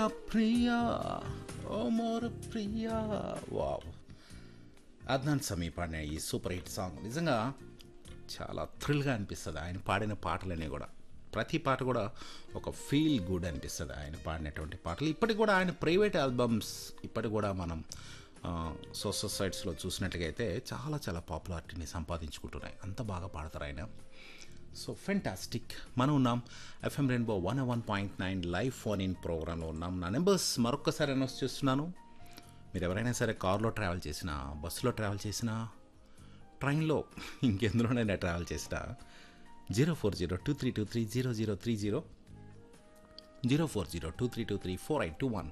Priya oh more Priya wow Adnan Sami పాడిన ఈ super hit song నిజంగా చాలా థ్రిల్గా అనిపిస్తుంది ఆయన పాడిన పాటలన్నీ కూడా ప్రతి పాట కూడా ఒక ఫీల్ గుడ్ అనిపిస్తుంది ఆయన పాడినటువంటి పాటలు ఇప్పటికి కూడా ఆయన ప్రైవేట్ ఆల్బమ్స్ ఇప్పటికి కూడా మనం సోషల్ సైట్స్లో చూసినట్టుగా అయితే చాలా చాలా పాపులారిటీని సంపాదించుకుంటున్నాయి అంత బాగా పాడతారు ఆయన సో ఫెంటాస్టిక్ మనం ఉన్నాం FM rainbow one one point nine live phone in ప్రోగ్రాంలో ఉన్నాం నా నెంబర్స్ మరొకసారి అనౌన్స్ చేస్తున్నాను మీరు ఎవరైనా సరే కార్లో ట్రావెల్ చేసినా బస్సులో ట్రావెల్ చేసినా ట్రైన్లో ఇంకెందులోనైనా ట్రావెల్ చేసినా zero four zero two three two three zero zero three zero zero four zero two three two three four eight two one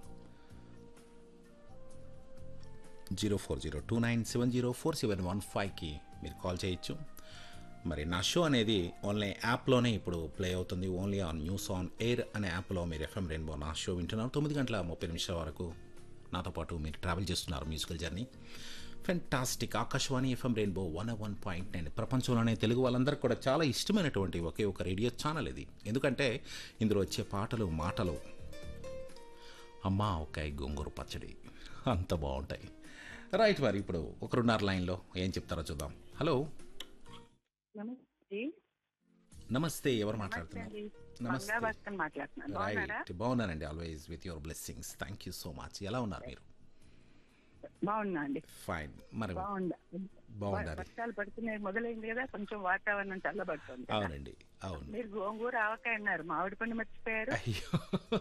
zero four zero two nine seven zero four seven one ఫైవ్కి మీరు call చేయొచ్చు మరి నా show అనేది only యాప్లోనే ఇప్పుడు play అవుతుంది only on news on air అనే యాప్లో మీరు ఎఫ్ఎం రెయిన్బో నా షో వింటున్నారు తొమ్మిది గంటల ముప్పై నిమిషాల వరకు నాతో పాటు మీరు ట్రావెల్ చేస్తున్నారు musical journey fantastic Akashvani FM rainbow one one point nine ప్రపంచంలోనే తెలుగు వాళ్ళందరికీ కూడా చాలా ఇష్టమైనటువంటి ఒకే ఒక రేడియో ఛానల్ ఇది ఎందుకంటే ఇందులో వచ్చే పాటలు మాటలు అమ్మ ఒక్కాయి గోంగూర పచ్చడి అంత బాగుంటాయి రైట్ మరి ఇప్పుడు ఒకరున్నారు లైన్లో ఏం చెప్తారో చూద్దాం హలో నమస్తే నమస్తే ఎవరు మాట్లాడుతున్నారు నమస్తే మంగా భాస్కర్ మాట్లాడుతున్నాను బాగున్నారా రైట్ బాగున్నానండి always with your blessings thank you so much ఎలా ఉన్నారు మీరు బాగున్నా అండి ఫైన్ మరి బాగుందా బాగున్నారు వర్షాలు పడుతున్నాయి మొదలైంది కదా కొంచెం వాతావరణం చల్లబడుతుంది కదా. అవునండి అవును మీరు గోంగూర ఆవకాయ అన్నారు మామిడి పండు మర్చిపోయారు అయ్యో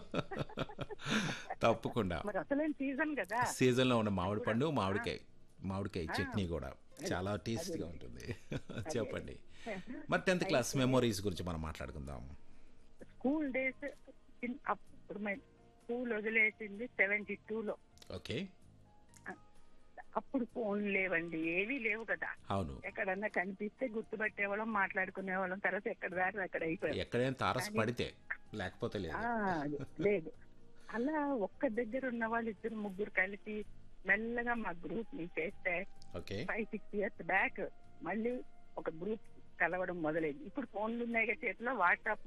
తప్పకుండా మరి అసలేం సీజన్ కదా సీజన్లో ఉన్న మామిడి పండు మామిడికాయ మామిడికాయ చట్నీ కూడా చాలా టేస్టీగా ఉంటుంది చెప్పండి మరి టెన్త్ క్లాస్ మెమోరీస్ గురించి మనం మాట్లాడుకుందాం స్కూల్ డేస్ అప్పుడు మేము స్కూల్ వదిలేసింది సెవెంటీ లో ఓకే అప్పుడు ఫోన్ లేవండి ఏవీ లేవు కదా అవును ఎక్కడన్నా కనిపిస్తే గుర్తుపట్టేవాళ్ళం మాట్లాడుకునేవాళ్ళం తర్వాత ఎక్కడ దారి అక్కడ అయిపోయాం ఎక్కడైనా తారస పడితే లేకపోతే లేదు ఆ, లేదు అలా ఒక్క దగ్గర ఉన్న వాళ్ళు ఇద్దరు ముగ్గురు కలిసి మెల్లగా మా గ్రూప్ ని చేస్తే okay five six years back మళ్ళీ ఒక గ్రూప్ కలవడం మొదలైంది ఇప్పుడు ఫోన్లు ఉన్నాయి కదా చేతిలో వాట్సాప్